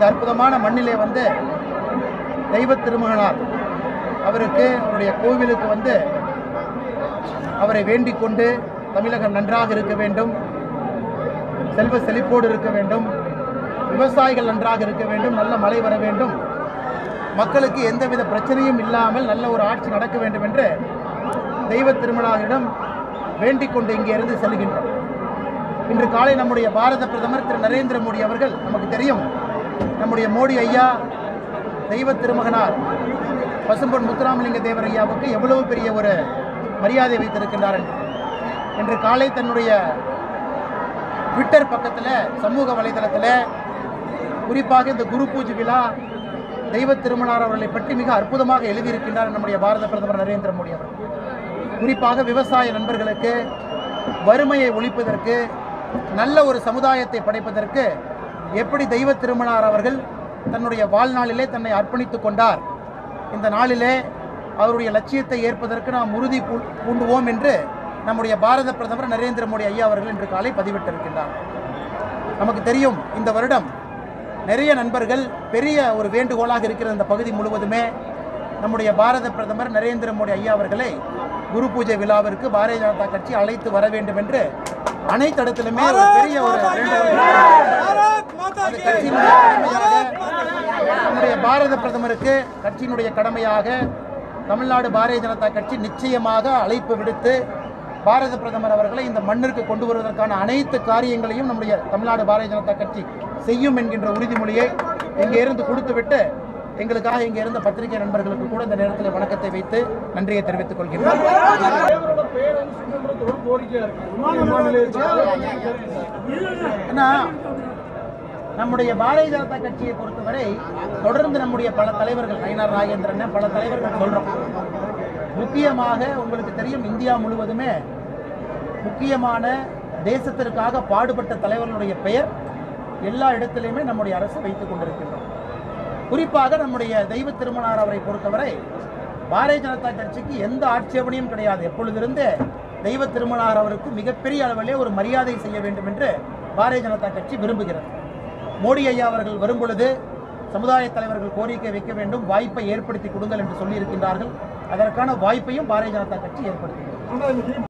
இந்த அற்புதமான மண்ணிலே வந்து தெய்வ திருமகனார் அவருக்கு அவருடைய கோவிலுக்கு வந்து அவரை வேண்டிக் கொண்டு தமிழகம் நன்றாக இருக்க வேண்டும் செல்வ செழிப்போடு இருக்க வேண்டும் விவசாயிகள் நன்றாக இருக்க வேண்டும் நல்ல மழை வர வேண்டும் மக்களுக்கு எந்தவித பிரச்சனையும் இல்லாமல் நல்ல ஒரு ஆட்சி நடக்க வேண்டும் என்று தெய்வ திருமணாவிடம் வேண்டிக் கொண்டு இங்கே இருந்து செல்கின்றோம் இன்று காலை நம்முடைய பாரத பிரதமர் திரு நரேந்திர மோடி அவர்கள் நமக்கு தெரியும் நம்முடைய மோடி ஐயா தெய்வ திருமகனார் பசும்பொன் முத்துராமலிங்க தேவர் ஐயாவுக்கு எவ்வளவு பெரிய ஒரு மரியாதை வைத்திருக்கின்றார் என்று. இன்று காலை தன்னுடைய ட்விட்டர் பக்கத்தில் சமூக வலைதளத்தில் குறிப்பாக இந்த குரு பூஜை விழா தெய்வ திருமணார் அவர்களை பற்றி மிக அற்புதமாக எழுதியிருக்கின்றார் நம்முடைய பாரத பிரதமர் நரேந்திர மோடி அவர்கள் குறிப்பாக விவசாய நண்பர்களுக்கு வறுமையை ஒழிப்பதற்கு நல்ல ஒரு சமுதாயத்தை படைப்பதற்கு எப்படி தெய்வ திருமணார் அவர்கள் தன்னுடைய வாழ்நாளிலே தன்னை அர்ப்பணித்துக் கொண்டார் இந்த நாளிலே அவருடைய லட்சியத்தை ஏற்பதற்கு நாம் உறுதி பூ- பூண்டுவோம் என்று நம்முடைய பாரத பிரதமர் நரேந்திர மோடி ஐயா அவர்கள் இன்று காலை பதிவிட்டிருக்கின்றார் நமக்கு தெரியும் இந்த வருடம் நிறைய நண்பர்கள் பெரிய ஒரு வேண்டுகோளாக இருக்கிற இந்த பகுதி முழுவதுமே நம்முடைய பாரத பிரதமர் நரேந்திர மோடி ஐயா அவர்களை குரு பூஜை விழாவிற்கு பாரதிய ஜனதா கட்சி அழைத்து வர வேண்டும் என்று அனைத்து இடத்திலுமே ஒரு பெரிய ஒரு வேண்டுகோள் அது கட்சியினுடைய கடமையாக நம்முடைய பாரத பிரதமருக்கு கட்சியினுடைய கடமையாக தமிழ்நாடு பாரதிய ஜனதா கட்சி நிச்சயமாக அழைப்பு விடுத்து பாரத பிரதமர் அவர்களை இந்த மண்ணிற்கு கொண்டு வருவதற்கான அனைத்து காரியங்களையும் நம்முடைய தமிழ்நாடு பாரதிய ஜனதா கட்சி செய்யும் என்கின்ற உறுதிமொழியை இங்கே இருந்து கொடுத்துவிட்டு எங்களுக்காக இங்கே இருந்த பத்திரிகை நண்பர்களுக்கு கூட இந்த நேரத்தில் வணக்கத்தை வைத்து நன்றியை தெரிவித்துக் கொள்கிறேன் தலைவரோட பெயர் வந்து சுமந்திரத்து ஒரு கோரிக்கையா இருக்கு விமான நிலையத்தில் ஏன்னா நம்முடைய பாரதிய ஜனதா கட்சியை பொறுத்தவரை தொடர்ந்து நம்முடைய பல தலைவர்கள் நயினார் நாகேந்திரன் பல தலைவர்கள் சொல்றோம் முக்கியமாக உங்களுக்கு தெரியும் இந்தியா முழுவதுமே முக்கியமான தேசத்திற்காக பாடுபட்ட தலைவர்களுடைய பெயர் எல்லா இடத்திலையுமே நம்முடைய அரசு வைத்துக் கொண்டிருக்கின்றோம் குறிப்பாக நம்முடைய தெய்வ திருமணார் அவரை பொறுத்தவரை பாரதிய ஜனதா கட்சிக்கு எந்த ஆட்சேபனையும் கிடையாது எப்பொழுதிருந்து தெய்வ திருமணார் அவருக்கு மிகப்பெரிய அளவிலே ஒரு மரியாதை செய்ய வேண்டும் என்று பாரதிய ஜனதா கட்சி விரும்புகிறது மோடி ஐயா அவர்கள் வரும் பொழுது சமுதாய தலைவர்கள் கோரிக்கை வைக்க வேண்டும் வாய்ப்பை ஏற்படுத்தி கொடுங்கள் என்று சொல்லியிருக்கின்றார்கள் அதற்கான வாய்ப்பையும் பாரதிய ஜனதா கட்சி ஏற்படுத்துகிறது ஆனா இன்னைக்கு